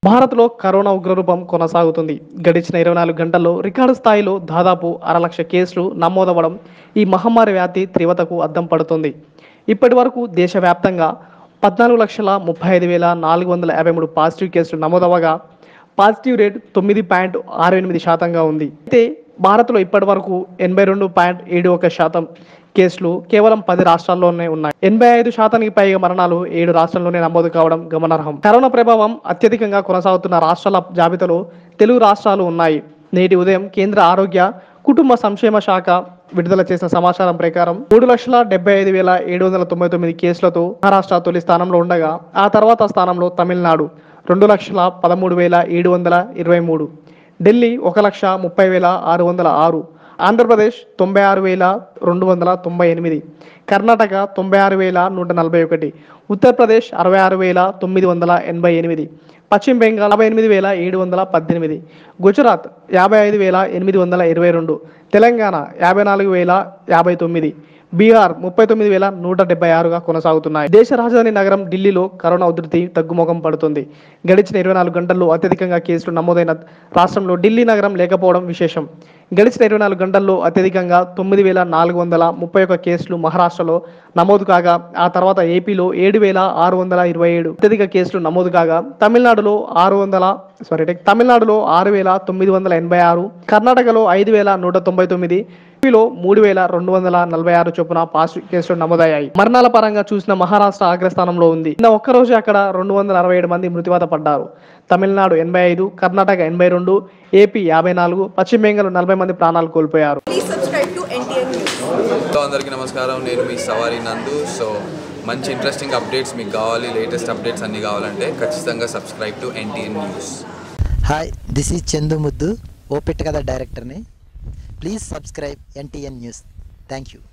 భారత్లో కరోనా ఉగ్రరూపం కొనసాగుతుంది గడిచిన ఇరవై నాలుగు గంటల్లో రికార్డు స్థాయిలో దాదాపు అరలక్ష కేసులు నమోదవడం ఈ మహమ్మారి వ్యాధి తీవ్రతకు అద్దం పడుతుంది ఇప్పటి వరకు దేశవ్యాప్తంగా పద్నాలుగు లక్షల ముప్పై ఐదు వేల నాలుగు వందల యాభై మూడు పాజిటివ్ కేసులు నమోదవగా పాజిటివ్ రేట్ తొమ్మిది పాయింట్ ఆరు ఎనిమిది శాతంగా ఉంది అయితే భారత్లో ఇప్పటి వరకు ఎనభై రెండు పాయింట్ ఏడు ఒక శాతం కేసులు కేవలం పది రాష్ట్రాల్లోనే ఉన్నాయి ఎనభై ఐదు శాతానికి పైగా మరణాలు ఏడు రాష్ట్రాల్లోనే నమోదు కావడం గమనార్హం కరోనా ప్రభావం అత్యధికంగా కొనసాగుతున్న రాష్ట్రాల జాబితాలో తెలుగు రాష్ట్రాలు ఉన్నాయి నేటి ఉదయం కేంద్ర ఆరోగ్య కుటుంబ సంక్షేమ శాఖ విడుదల చేసిన సమాచారం ప్రకారం మూడు లక్షల డెబ్బై ఐదు వేల ఏడు వందల తొంభై తొమ్మిది కేసులతో మహారాష్ట్ర తొలి స్థానంలో ఉండగా ఆ తర్వాత స్థానంలో తమిళనాడు రెండు లక్షల పదమూడు వేల ఏడు వందల ఇరవై మూడు ఢిల్లీ ఒక లక్ష ముప్పై వేల ఆరు వందల ఆరు ఆంధ్రప్రదేశ్ తొంభై ఆరు వేల రెండు వందల తొంభై ఎనిమిది కర్ణాటక తొంభై ఆరు వేల నూట నలభై ఒకటి ఉత్తరప్రదేశ్ అరవై ఆరు వేల తొమ్మిది వందల ఎనభై ఎనిమిది పశ్చిమ బెంగాల్ యాభై ఎనిమిది వేల ఏడు వందల పద్దెనిమిది గుజరాత్ యాభై ఐదు వేల ఎనిమిది వందల ఇరవై రెండు తెలంగాణ యాభై నాలుగు వేల యాభై తొమ్మిది బీహార్ ముప్పై తొమ్మిది వేల నూట డెబ్బై ఆరుగా కొనసాగుతున్నాయి దేశ రాజధాని నగరం ఢిల్లీలో కరోనా ఉధృతి తగ్గుముఖం పడుతుంది గడిచిన ఇరవై నాలుగు గంటల్లో అత్యధికంగా కేసులు నమోదైన రాష్ట్రంలో ఢిల్లీ నగరం లేకపోవడం విశేషం గడిచిన ఇరవై నాలుగు గంటల్లో అత్యధికంగా తొమ్మిది వేల నాలుగు వందల ముప్పై ఒక్క కేసులు మహారాష్ట్రలో నమోదు కాగా ఆ తర్వాత ఏపీలో ఏడు వేల ఆరు వందల ఇరవై ఏడు అత్యధిక కేసులు నమోదు కాగా తమిళనాడులో ఆరు వందల సారీ తమిళనాడులో ఆరు వేల తొమ్మిది వందల ఎనభై ఆరు కర్ణాటకలో ఐదు వేల నూట తొంభై తొమ్మిది ఏపీలో మూడు వేల రెండు వందల నలభై ఆరు చొప్పున పాజిటివ్ కేసులు నమోదయ్యాయి మరణాల పరంగా చూసిన మహారాష్ట్ర అగ్రస్థానంలో ఉంది నిన్న ఒక్కరోజు అక్కడ రెండు వందల అరవై ఏడు మంది మృతివాత పడ్డారు తమిళనాడు ఎనభై ఐదు కర్ణాటక ఎనభై రెండు ఏపీ యాభై నాలుగు పశ్చిమ బెంగాల్ నలభై మంది ప్రాణాలు కోల్పోయారు Please subscribe to NTN News. Hello అందరికీ నమస్కారం నేను మీ సవారి నందు సో మంచి ఇంట్రెస్టింగ్ అప్డేట్స్ మీకు కావాలి లేటెస్ట్ అప్డేట్స్ అన్నీ కావాలంటే ఖచ్చితంగా subscribe to NTN news hi this is Chandu Muddu ఓపెట్ కథ డైరెక్టర్ని please subscribe NTN news thank you